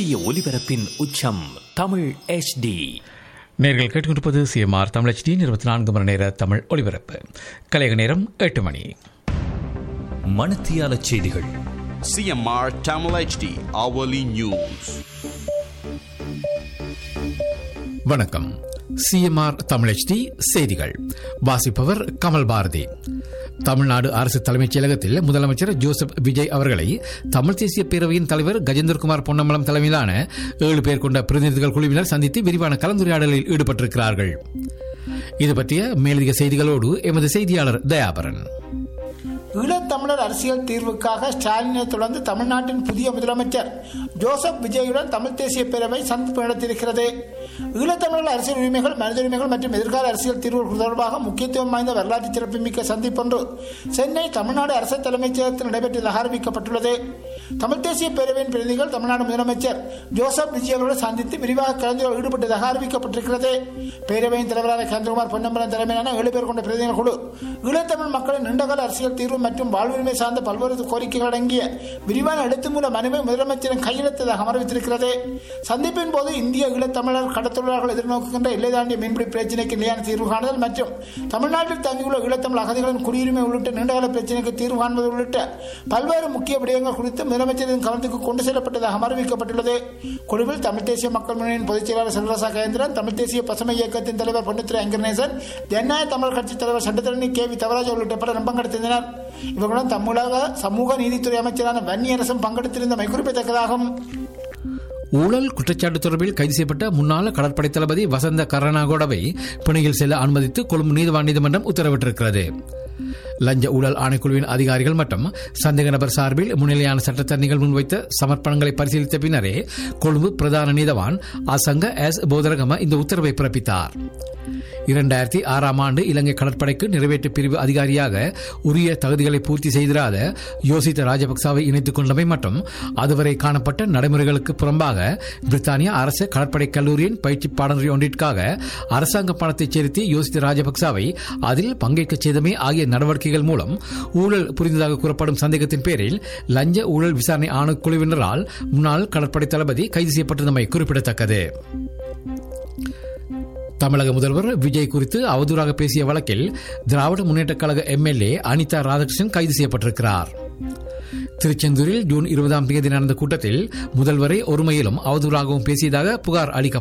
இந்திய ஒலிபரப்பின் உச்சம் தமிழ் HD நேர்கள் கேட்டுக்கொண்டிருப்பது சிஎம்ஆர் தமிழ் HD இருபத்தி நான்கு மணி நேர தமிழ் ஒலிபரப்பு கலைக நேரம் எட்டு மணி மணத்தியால செய்திகள் CMR Tamil HD hourly news. வணக்கம் சிஎம்ஆர் தமிழ் HD செய்திகள் வாசிப்பவர் கமல் பாரதி தமிழ்நாடு அரசு தலைமைச் செயலகத்தில் முதலமைச்சர் ஜோசப் விஜய் அவர்களை தமிழ் தேசிய பேரவையின் தலைவர் கஜேந்திரகுமார் பொன்னம்பலம் தலைமையிலான ஏழு பேர் கொண்ட பிரதிநிதிகள் குழுவினர் சந்தித்து விரிவான கலந்துரையாடலில் ஈடுபட்டிருக்கிறார்கள் இது பற்றிய மேலதிக செய்திகளோடு எமது செய்தியாளர் தயாபரன் ஈழத்தமிழர் அரசியல் தீர்வுக்காக ஸ்டாலினை தொடர்ந்து தமிழ்நாட்டின் புதிய முதலமைச்சர் ஜோசப் விஜயுடன் தமிழ் தேசிய பேரவை சந்திப்பு நடத்தியிருக்கிறது ஈழத்தமிழர் அரசியல் உரிமைகள் மனித உரிமைகள் மற்றும் எதிர்கால அரசியல் தீர்வுகள் தொடர்பாக முக்கியத்துவம் வாய்ந்த வரலாற்று சிறப்புமிக்க சந்திப்பொன்று சென்னை தமிழ்நாடு அரசு தலைமைச் செயலகத்தில் நடைபெற்றதாக அறிவிக்கப்பட்டுள்ளது தமிழ் தேசிய பேரவையின் பிரதிநிதிகள் தமிழ்நாடு முதலமைச்சர் ஜோசப் விஜய் அவர்களை சந்தித்து விரிவாக கலந்துரையாடல் ஈடுபட்டதாக அறிவிக்கப்பட்டிருக்கிறது பேரவையின் தலைவரான கேந்திரகுமார் பொன்னம்பலம் தலைமையிலான ஏழு பேர் கொண்ட பிரதிநிதிகள் குழு ஈழத்தமிழ் மக்களின் நீண்டகால அரசியல் தீர்வு மற்றும் வாழ்வுரிமை சார்ந்த பல்வேறு கோரிக்கைகள் அடங்கிய விரிவான எழுத்து மூல மனுவை முதலமைச்சரின் கையெழுத்ததாக அறிவித்திருக்கிறது சந்திப்பின் போது இந்திய ஈழத்தமிழர் கடத்தொழிலாளர்கள் எதிர்நோக்குகின்ற எல்லை தாண்டிய மீன்பிடி பிரச்சினைக்கு நிலையான தீர்வு காணுதல் மற்றும் தமிழ்நாட்டில் தங்கியுள்ள ஈழத்தமிழ் அகதிகளின் குடியுரிமை உள்ளிட்ட நீண்டகால பிரச்சினைக்கு தீர்வு காண்பது உள்ளிட்ட பல்வேறு முக்கிய விடயங்கள் குறித்து முதலமைச்சரின் கவனத்துக்கு கொண்டு செல்லப்பட்டதாக அறிவிக்கப்பட்டுள்ளது குழுவில் தமிழ் தேசிய மக்கள் முன்னணியின் பொதுச் செயலாளர் செல்வராசா கேந்திரன் தமிழ் தேசிய பசுமை இயக்கத்தின் தலைவர் பொன்னுத்துறை அங்கர்நேசன் ஜனநாயக தமிழ் கட்சி தலைவர் சட்டத்தரணி கே வி தவராஜ் உள்ளிட்ட பலர் பங்கெடுத்திருந்தனர் இவர்களுடன் தமிழக சமூக நீதித்துறை அமைச்சரான வன்னியரசும் பங்கெடுத்திருந்தமை குறிப்பிடத்தக்கதாகும் ஊழல் குற்றச்சாட்டு தொடர்பில் கைது செய்யப்பட்ட முன்னாள் கடற்படை தளபதி வசந்த கருணாகோடவை பிணையில் செல்ல அனுமதித்து கொழும்பு நீதிவான் நீதிமன்றம் உத்தரவிட்டிருக்கிறது லஞ்ச ஊழல் ஆணைக்குழுவின் அதிகாரிகள் மற்றும் சந்தேக நபர் சார்பில் முன்னிலையான சட்டத்தரணிகள் முன்வைத்த சமர்ப்பணங்களை பரிசீலித்த பின்னரே கொழும்பு பிரதான நீதவான் அசங்க எஸ் போதரகம இந்த உத்தரவை பிறப்பித்தார் இரண்டாயிரத்தி ஆறாம் ஆண்டு இலங்கை கடற்படைக்கு நிறைவேற்று பிரிவு அதிகாரியாக உரிய தகுதிகளை பூர்த்தி செய்திராத யோசித்த ராஜபக்சாவை இணைத்துக் கொண்டமை மற்றும் அதுவரை காணப்பட்ட நடைமுறைகளுக்கு புறம்பாக பிரித்தானியா அரசு கடற்படை கல்லூரியின் பயிற்சி பாடநெறி ஒன்றிற்காக அரசாங்க பணத்தை செலுத்தி யோசித்த ராஜபக்சாவை அதில் பங்கேற்க செய்தமை ஆகிய நடவடிக்கைகள் மூலம் ஊழல் புரிந்ததாக கூறப்படும் சந்தேகத்தின் பேரில் லஞ்ச ஊழல் விசாரணை ஆணைக்குழுவினரால் முன்னாள் கடற்படை தளபதி கைது செய்யப்பட்டிருந்தமை குறிப்பிடத்தக்கது தமிழக முதல்வர் விஜய் குறித்து அவதூறாக பேசிய வழக்கில் திராவிட முன்னேற்றக் கழக எம்எல்ஏ அனிதா ராதாகிருஷ்ணன் கைது செய்யப்பட்டிருக்கிறார் திருச்செந்தூரில் ஜூன் இருபதாம் தேதி நடந்த கூட்டத்தில் முதல்வரை ஒருமையிலும் அவதூறாகவும் பேசியதாக புகார் அளிக்கப்பட்டது